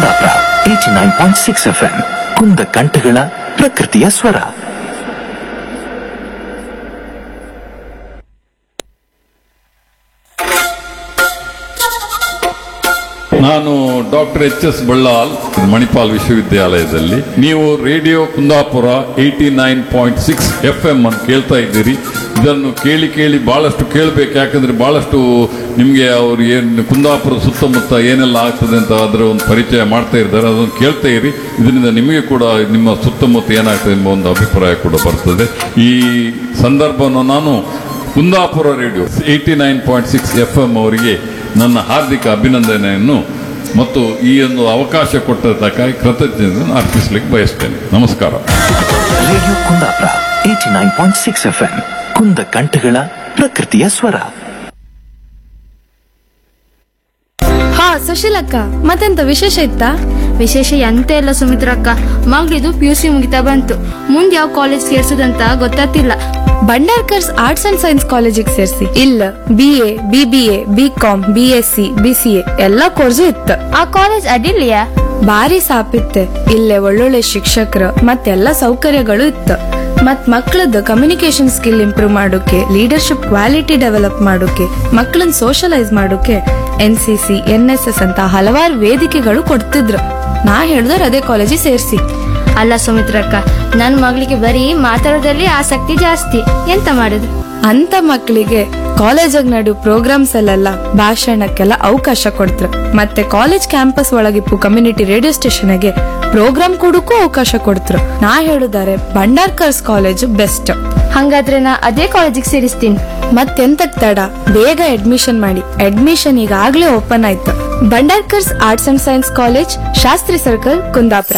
Kundapura eighty nine point six F M ಕುಂದ ಕಂಠಗಳ ಪ್ರಕೃತಿಯ ಸ್ವರ ನಾನು doctor H S Ballal Manipal ವಿಶ್ವವಿದ್ಯಾಲಯದಲ್ಲಿ ನೀವು radio Kundapura eighty nine point six F M ಅನ್ನು ಕೇಳ್ತಾ ಇದ್ದೀರಿ ಇದನ್ನು ಕೇಳಿ ಕೇಳಿ ಬಹಳಷ್ಟು ಕೇಳಬೇಕು ಯಾಕಂದ್ರೆ ಬಹಳಷ್ಟು ನಿಮಗೆ ಅವ್ರು ಏನು ಕುಂದಾಪುರ ಸುತ್ತಮುತ್ತ ಏನೆಲ್ಲ ಆಗ್ತದೆ ಅಂತ ಅದರ ಒಂದು ಪರಿಚಯ ಮಾಡ್ತಾ ಇದ್ದಾರೆ ಅದನ್ನು ಕೇಳ್ತಾ ಇರಿ ಇದರಿಂದ ನಿಮಗೆ ಕೂಡ ನಿಮ್ಮ ಸುತ್ತಮುತ್ತ ಏನಾಗ್ತದೆ ಎಂಬ ಒಂದು ಅಭಿಪ್ರಾಯ ಕೂಡ ಬರ್ತದೆ ಈ ಸಂದರ್ಭವನ್ನು ನಾನು Kundapura radio eighty nine point six F M ಅವರಿಗೆ ನನ್ನ ಹಾರ್ದಿಕ ಅಭಿನಂದನೆಯನ್ನು ಮತ್ತು ಈ ಒಂದು ಅವಕಾಶ ಕೊಟ್ಟದಕ್ಕಾಗಿ ಕೃತಜ್ಞತೆಯನ್ನು ಅರ್ಪಿಸಲಿಕ್ಕೆ ಬಯಸ್ತೇನೆ ನಮಸ್ಕಾರ radio Kundapura eighty nine point six F M ಕುಂದ ಕಂಠಗಳ ಪ್ರಕೃತಿಯ ಸ್ವರ ಹಾ ಸುಶೀಲಕ್ಕ ಮತ್ತೆಂತ ವಿಶೇಷ ಇತ್ತಾ ವಿಶೇಷ ಎಂತ ಇಲ್ಲ ಸುಮಿತ್ರಕ್ಕ ಮಗಳಿದು ಪಿ ಯು ಸಿ ಮುಗಿತಾ ಬಂತು ಮುಂದೆ ಯಾವ ಕಾಲೇಜ್ ಸೇರ್ಸೋದಂತ ಗೊತ್ತಾತಿಲ್ಲ ಬಂಡಾರ್ಕರ್ಸ್ ಆರ್ಟ್ಸ್ ಅಂಡ್ ಸೈನ್ಸ್ ಕಾಲೇಜಿಗೆ ಸೇರ್ಸಿ ಇಲ್ಲ B A B B A B com B S C B C A ಎಲ್ಲಾ ಕೋರ್ಸು ಇತ್ತು ಆ ಕಾಲೇಜ್ ಅಡ್ಡಿಲ್ಲೆಯಾ ಭಾರಿ ಸಾಪಿತ್ತೆ ಇಲ್ಲೇ ಒಳ್ಳೊಳ್ಳೆ ಶಿಕ್ಷಕರು ಮತ್ತೆಲ್ಲ ಸೌಕರ್ಯಗಳು ಇತ್ತು ಮತ್ ಮಕ್ಕಳದ್ದು ಕಮ್ಯುನಿಕೇಶನ್ ಸ್ಕಿಲ್ ಇಂಪ್ರೂವ್ ಮಾಡೋಕೆ ಲೀಡರ್ಶಿಪ್ ಕ್ವಾಲಿಟಿ ಡೆವಲಪ್ ಮಾಡೋಕೆ ಮಕ್ಕಳನ್ನ ಸೋಷಲೈಸ್ ಮಾಡೋಕೆ N C C N S S ಅಂತ ಹಲವಾರು ವೇದಿಕೆಗಳು ಕೊಡ್ತಿದ್ರು ನಾ ಹೇಳ್ದವ್ರು ಅದೇ ಕಾಲೇಜಿಗೆ ಸೇರ್ಸಿ ಅಲ್ಲ ಸುಮಿತ್ರಕ್ಕ ನನ್ ಮಗಳಿಗೆ ಬರೀ ಮಾತಾಡೋದ್ರಲ್ಲಿ ಆಸಕ್ತಿ ಜಾಸ್ತಿ ಎಂತ ಮಾಡುದು ಅಂತ ಮಕ್ಕಳಿಗೆ ಕಾಲೇಜಾಗ ನಡು ಪ್ರೋಗ್ರಾಮ್ಸ್ ಅಲ್ಲೆಲ್ಲ ಭಾಷಣಕ್ಕೆಲ್ಲ ಅವಕಾಶ ಕೊಡ್ತ್ರ ಮತ್ತೆ ಕಾಲೇಜ್ ಕ್ಯಾಂಪಸ್ ಒಳಗಿಪ್ಪು ಕಮ್ಯುನಿಟಿ ರೇಡಿಯೋ ಸ್ಟೇಷನ್ಗೆ ಪ್ರೋಗ್ರಾಮ್ ಕೊಡಕ್ಕೂ ಅವಕಾಶ ಕೊಡ್ತ್ರ ನಾ ಹೇಳುದಾರೆ ಭಂಡಾರ್ಕರ್ಸ್ ಕಾಲೇಜ್ ಬೆಸ್ಟ್ ಹಂಗಾದ್ರೆ ನಾ ಅದೇ ಕಾಲೇಜಿಗೆ ಸೇರಿಸ್ತೀನಿ ಮತ್ತೆಂತಕ್ ತಡ ಬೇಗ ಅಡ್ಮಿಷನ್ ಮಾಡಿ ಅಡ್ಮಿಷನ್ ಈಗಾಗ್ಲೇ ಓಪನ್ ಆಯ್ತು Bhandarkars arts and science college Shastri circle Kundapura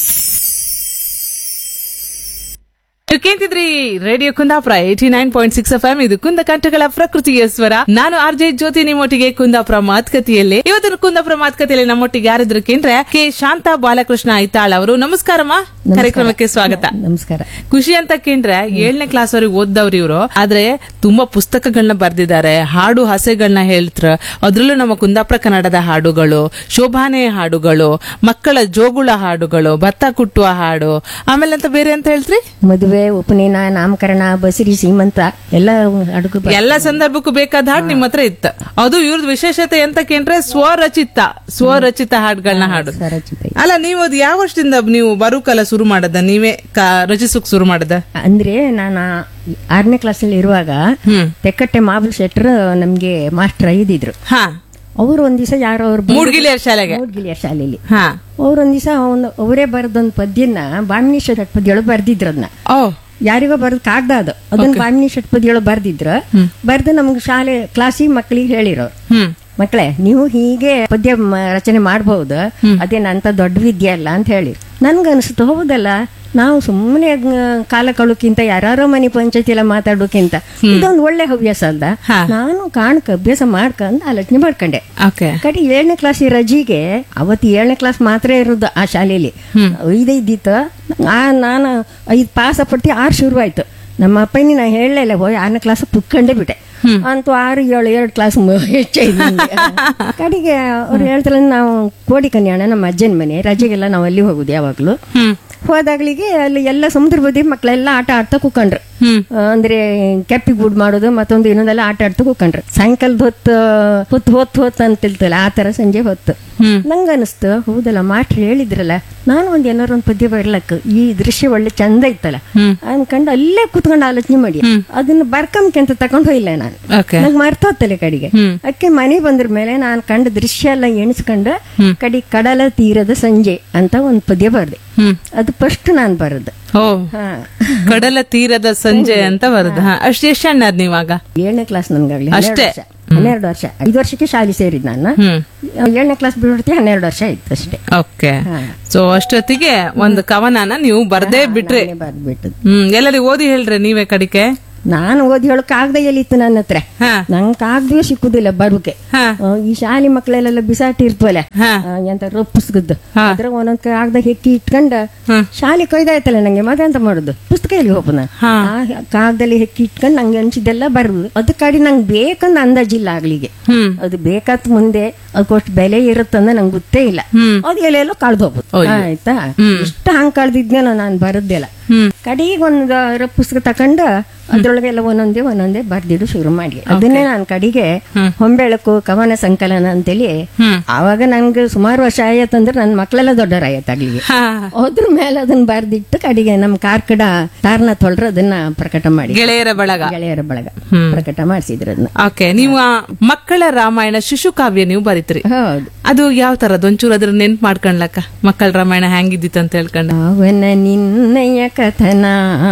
ನೀವು ಕೇಳ್ತಿದ್ರಿ radio Kundapura eighty nine point six F M ಇದು ಕುಂದ ಕಂಠಗಳ ಪ್ರಕೃತಿಯ ಸ್ವರ ನಾನು ಆರ್ ಜೆ ಜ್ಯೋತಿ ನಿಮ್ಮೊಟ್ಟಿಗೆ ಕುಂದಾಪುರ ಮಾತುಕತೆಯಲ್ಲಿ ಇವತ್ತಿನ ಕುಂದಾಪುರ ಮಾತುಕತೆಯಲ್ಲಿ ನಮ್ಮೊಟ್ಟಿಗೆ ಯಾರಿದ್ರು ಕೇಂದ್ರ ಕೆ ಶಾಂತಾ ಬಾಲಕೃಷ್ಣ ಐತಾಳ್ ಅವರು ನಮಸ್ಕಾರಮ್ಮ ಕಾರ್ಯಕ್ರಮಕ್ಕೆ ಸ್ವಾಗತ ನಮಸ್ಕಾರ ಖುಷಿ ಅಂತ ಕೇಂದ್ರೆ ಏಳನೇ ಕ್ಲಾಸ್ ಅವ್ರಿಗೆ ಓದ್ದವ್ರು ಇವರು ಆದ್ರೆ ತುಂಬಾ ಪುಸ್ತಕಗಳನ್ನ ಬರ್ದಿದ್ದಾರೆ ಹಾಡು ಹಸೆಗಳನ್ನ ಹೇಳ್ತ್ರ ಅದ್ರಲ್ಲೂ ನಮ್ಮ ಕುಂದಾಪುರ ಕನ್ನಡದ ಹಾಡುಗಳು ಶೋಭಾನೆ ಹಾಡುಗಳು ಮಕ್ಕಳ ಜೋಗುಳ ಹಾಡುಗಳು ಭತ್ತ ಕುಟ್ಟುವ ಹಾಡು ಆಮೇಲೆ ಅಂತ ಬೇರೆ ಅಂತ ಹೇಳ್ತ್ರಿ ಮದುವೆ ಉಪನಯನ ನಾಮಕರಣ ಬಸರಿ ಸೀಮಂತ ಎಲ್ಲ ಅಡುಗು ಬ- ಎಲ್ಲ ಸಂದರ್ಭಕ್ಕೂ ಬೇಕಾದ ಹಾಡು ನಿಮ್ಮ ಹತ್ರ ಇತ್ತ ಅದು ಇವ್ರದ್ ವಿಶೇಷತೆ ಅಂತ ಕೇಂದ್ರೆ ಸ್ವರಚಿತ ಸ್ವರಚಿತ ಹಾಡುಗಳನ್ನ ಹಾಡು ಸ್ವರಚಿತ. ಅಲ್ಲ ನೀವು ಅದು ಯಾವ ವರ್ಷದಿಂದ ನೀವು ಬರುಕಲ್ಲ ಶುರು ಮಾಡದ ನೀವೇ ಕ- ರಚಿಸೋಕ್ ಶುರು ಮಾಡದ ಅಂದ್ರೆ ನಾನು ಆರನೇ ಕ್ಲಾಸಲ್ಲಿ ಇರುವಾಗ ತೆಕ್ಕಟ್ಟೆ ಮಾಬಲ್ ಶೆಟ್ರ್ ನಮ್ಗೆ ಮಾಸ್ಟರ್ ಇದ್ದಿದ್ರು ಹಾ ಅವ್ರು ಒಂದ್ ದಿವಸ ಯಾರೋ ಅವ್ರು ಬಂದು- ಮೂಡ್ಗಿಲಿಯರ್ ಶಾಲೆಗೆ ಮೂಡ್ಗಿಲಿಯರ್ ಶಾಲೆಯಲ್ಲಿ ಹಾ ಅವ್ರು ಒಂದ್ ದಿವಸ ಅವರೇ ಬರೆದೊಂದು ಪದ್ಯನ ಬಾಮಿನಿ ಷಟ್ಪದಿಯೊಳಗೆ ಬರ್ದಿದ್ರು ಅದನ್ನ ಓ ಯಾರಿಗೋ ಬರೆದ್ ಕಾಗ್ದ ಅದು ಅದನ್ನ ಬಾಮಿನಿ ಷಟ್ಪದಿಯೊಳಗೆ ಬರ್ದಿದ್ರು ಬರ್ದು ನಮ್ಗೆ ಶಾಲೆ ಕ್ಲಾಸಿಗೆ ಮಕ್ಕಳಿಗೆ ಹೇಳಿರೋರು ಹ್ಮ್ ಮಕ್ಕಳೇ ನೀವು ಹೀಗೆ ಪದ್ಯ ಮ- ರಚನೆ ಮಾಡಬಹುದು ಅದೇನಂತ ದೊಡ್ಡ ವಿದ್ಯೆ ಅಲ್ಲ ಅಂತ ಹೇಳಿ ನನ್ಗನ್ಸುತ್ತು ಹೌದಲ್ಲ ನಾವು ಸುಮ್ಮನೆ ಕಾಲ ಕಳೋಕ್ಕಿಂತ ಯಾರೋ ಮನೆ ಪಂಚಾಯತಿ ಎಲ್ಲ ಮಾತಾಡೋಕ್ಕಿಂತ ಇದೊಂದು ಒಳ್ಳೆ ಹವ್ಯಾಸ ಅಲ್ದ ಹಾ. ನಾನು ಕಾಣಕ ಅಭ್ಯಾಸ ಮಾಡ್ಕಂದ್ ಆಲೋಚನೆ ಮಾಡ್ಕೊಂಡೆ ಓಕೆ ಕಡೆ ಏಳನೇ ಕ್ಲಾಸ್ ರಜಿಗೆ ಅವತ್ತು ಏಳನೇ ಕ್ಲಾಸ್ ಮಾತ್ರ ಇರೋದು ಆ ಶಾಲೆಯಲ್ಲಿ ಐದು ಇದ್ದಿತ್ತು ಆ ನಾನು ಐದು ಪಾಸ್ ಪಟ್ಟಿ ಆರು ಶುರು ಆಯ್ತು ನಮ್ಮ ಅಪ್ಪನಿ ನಾ ಹೇಳಲಿಲ್ಲ ಹೋಯ್ ಆರನೇ ಕ್ಲಾಸ್ ಕುತ್ಕೊಂಡೇ ಬಿಟ್ಟೆ ಅಂತೂ ಆರು ಏಳು ಎರಡು ಕ್ಲಾಸ್ ಹೆಚ್ಚಾಯ್ತು ನಂಗೆ. ಕಡೆಗೆ ಅವ್ರು ಹೇಳ್ತಾರೆ ನಾವು ಕೋಡಿ ಕನ್ಯಾಣ ನಮ್ಮ ಅಜ್ಜನ ಮನೆ ರಜೆಗೆಲ್ಲ ನಾವು ಅಲ್ಲಿ ಹೋಗುದು ಯಾವಾಗ್ಲೂ ಹೋದಾಗ್ಲಿಗೆ ಅಲ್ಲಿ ಎಲ್ಲ ಸಮುದ್ರ ಬದಿ ಮಕ್ಕಳೆಲ್ಲ ಆಟ ಆಡ್ತಾ ಕೂಕೊಂಡ್ರು ಆ, ಅಂದ್ರೆ ಕೆಪ್ಪಿ ಗೂಡ್ ಮಾಡೋದು ಮತ್ತೊಂದು ಇನ್ನೊಂದೆಲ್ಲ ಆಟ ಆಡ್ತಾ ಕೂಕೊಂಡ್ರು ಸಾಯಂಕಾಲದ ಹೊತ್ತು ಹೊತ್ತು ಹೊತ್ತು ಹೊತ್ತು ಅಂತಿಲ್ತಲ್ಲ ಆ ತರ ಸಂಜೆ ಹೊತ್ತು ನಂಗ ಅನಿಸ್ತು ಹೌದಲ್ಲ ಮಾಸ್ಟ್ರು ಹೇಳಿದ್ರಲ್ಲ ನಾನು ಒಂದ್ ಏನಾರು ಒಂದ್ ಪದ್ಯ ಬರ್ಲಕ್ಕ ಈ ದೃಶ್ಯ ಒಳ್ಳೆ ಚಂದ ಇತ್ತಲ್ಲ ಅನ್ಕೊಂಡು ಅಲ್ಲೇ ಕುತ್ಕೊಂಡು ಆಲೋಚನೆ ಮಾಡಿ ಅದನ್ನ ಬರ್ಕಂಬ್ಕೆಂತ ತಕೊಂಡ್ ಹೋಗಿಲ್ಲ ನಾನು ಓಕೆ ನಂಗೆ ಮರ್ತೋತ್ತಲೆ ಕಡೆಗೆ ಅಕ್ಕೆ ಮನೆ ಬಂದ್ರ ಮೇಲೆ ನಾನು ಕಂಡ ದೃಶ್ಯ ಎಲ್ಲ ಎಣಿಸ್ಕೊಂಡು ಕಡಿ ಕಡಲ ತೀರದ ಸಂಜೆ ಅಂತ ಒಂದ್ ಪದ್ಯ ಬರ್ದೆ ಅದು ಫಸ್ಟ್ ನಾನು ಬರದು ಓ ಹಾ ಕಡಲ ತೀರದ ಸಂಜೆ ಅಂತ ಬರುದು ಹಾ ಅಷ್ಟು ಎಷ್ಟು ಸಣ್ಣದ್ ನೀವಾಗ ಏಳನೇ ಕ್ಲಾಸ್ ನನ್ಗಾಗ್ಲಿ ಅಷ್ಟೇ? ಹನ್ನೆರಡು ವರ್ಷ ಐದು ವರ್ಷಕ್ಕೆ ಶಾಲೆ ಸೇರಿದ್ ನಾನು ಏಳನೇ ಕ್ಲಾಸ್ ಬಿಡ್ಬಿಡ್ತಿ ಹನ್ನೆರಡು ವರ್ಷ ಆಯ್ತು ಅಷ್ಟೇ ಓಕೆ ಹಾ. ಸೊ ಅಷ್ಟೊತ್ತಿಗೆ ಒಂದು ಕವನನ ನೀವು ಬರ್ದೇ ಬಿಟ್ರಿ ಬರ್ದ್ಬಿಟ್ಟದ್ದು ಹ್ಮ್ ಎಲ್ಲರಿಗೂ ಓದಿ ಹೇಳ್ರಿ ನೀವೇ ಕಡಿಕೆ ನಾನು ಓದಿ ಹೇಳೋ ಕಾಗದ ಎಲ್ಲಿತ್ತು ನನ್ನ ಹತ್ರ ಹಾ. ನಂಗೆ ಕಾಗದವೇ ಸಿಕ್ಕುದಿಲ್ಲ ಬರುಕೆ ಹಾ. ಆ, ಈ ಶಾಲೆ ಮಕ್ಕಳೆಲ್ಲ ಬಿಸಾಟಿ ಇರ್ತವಲ್ಲ ಹಾ. ಆ, ಎಂತ ರೊಪ್ಪ ಪುಸ್ತಕದ್ದು ಹಾ. ಅದ್ರ ಒಂದೊಂದ್ ಕಾಗದ ಹೆಕ್ಕಿ ಇಟ್ಕೊಂಡ ಹ್ಮ್. ಶಾಲೆ ಕೊಯ್ದಾಯ್ತಲ್ಲ ನಂಗೆ ಮತ್ತೆ ಎಂತ ಮಾಡುದು ಪುಸ್ತಕ ಎಲ್ಲಿ ಹೋಪನ ಹಾ. ಆ ಕಾಗದಲ್ಲಿ ಹೆಕ್ಕಿ ಇಟ್ಕೊಂಡು ನಂಗೆ ಅನ್ಸಿದ್ದೆಲ್ಲ ಬರುದು ಅದ ಕಡೆ ನಂಗೆ ಬೇಕಂದ ಅಂದಾಜಿಲ್ಲ ಆಗ್ಲಿಗೆ ಹ್ಮ್ ಅದು ಬೇಕಾತ್ ಮುಂದೆ ಅದಕ್ಕೋಷ್ಟು ಬೆಲೆ ಇರುತ್ತಂದ ನಂಗೆ ಗೊತ್ತೇ ಇಲ್ಲ ಹ್ಮ್. ಅದು ಎಲ್ಲೆಲ್ಲೋ ಕಳ್ದು ಹೋಗ್ಬೋದು ಅಯ್ಯೋ. ಆಯ್ತಾ ಹ್ಮ್. ಇಷ್ಟ ಹಂಗ್ ಕಳ್ದಿದ್ನೇನೋ ನಾನು ಬರದ್ದಿಲ್ಲ ಹ್ಮ್ ಕಡೆಗೆ ಒಂದು ರ- ಪುಸ್ತಕ ತಕೊಂಡ ಅದ್ರೊಳಗೆಲ್ಲ ಒಂದೊಂದೇ ಒಂದೊಂದೇ ಬರ್ದಿಡು ಶುರು ಮಾಡಿ ಅದನ್ನೇ ನಾನು ಕಡೆಗೆ ಹೊಂಬೆಳಕು ಕವನ ಸಂಕಲನ ಅಂತೇಳಿ ಹ್ಮ್. ಆವಾಗ ನನ್ಗೆ ಸುಮಾರು ವರ್ಷ ಆಯತ್ತಂದ್ರೆ ನನ್ನ ಮಕ್ಕಳೆಲ್ಲ ದೊಡ್ಡವರಾಯತ್ತಾಗ್ಲಿಗೆ ಹಾ ಅದ್ರ ಮೇಲೆ ಅದನ್ನ ಬರ್ದಿಟ್ಟು ಕಡೆಗೆ ನಮ್ಮ ಕಾರ್ಕಡ ತಾರ್ನ ತೊಳ್ರ ಅದನ್ನ ಪ್ರಕಟ ಮಾಡಿ ಗೆಳೆಯರ ಬಳಗ ಗೆಳೆಯರ ಬಳಗ ಹ್ಮ್. ಪ್ರಕಟ ಮಾಡಿಸಿದ್ರು ಅದನ್ನ ಓಕೆ ನೀವು ಆ ಮಕ್ಕಳ ರಾಮಾಯಣ ಶಿಶು ಕಾವ್ಯ ನೀವು ಬರೀತ್ರಿ ಹೌದು ಅದು ಯಾವ ತರದ್ ಒಂಚೂರು ಅದ್ರ ನೆನ್ಪ್ ಮಾಡ್ಕೊಂಡ್ಲಕ್ಕ ಮಕ್ಕಳ ರಾಮಾಯಣ ಹೆಂಗಿದ್ದಿತ್ತು ಅಂತ ಹೇಳ್ಕೊಂಡು ಅವನ ನಿನ್ನಯ ಕಥನ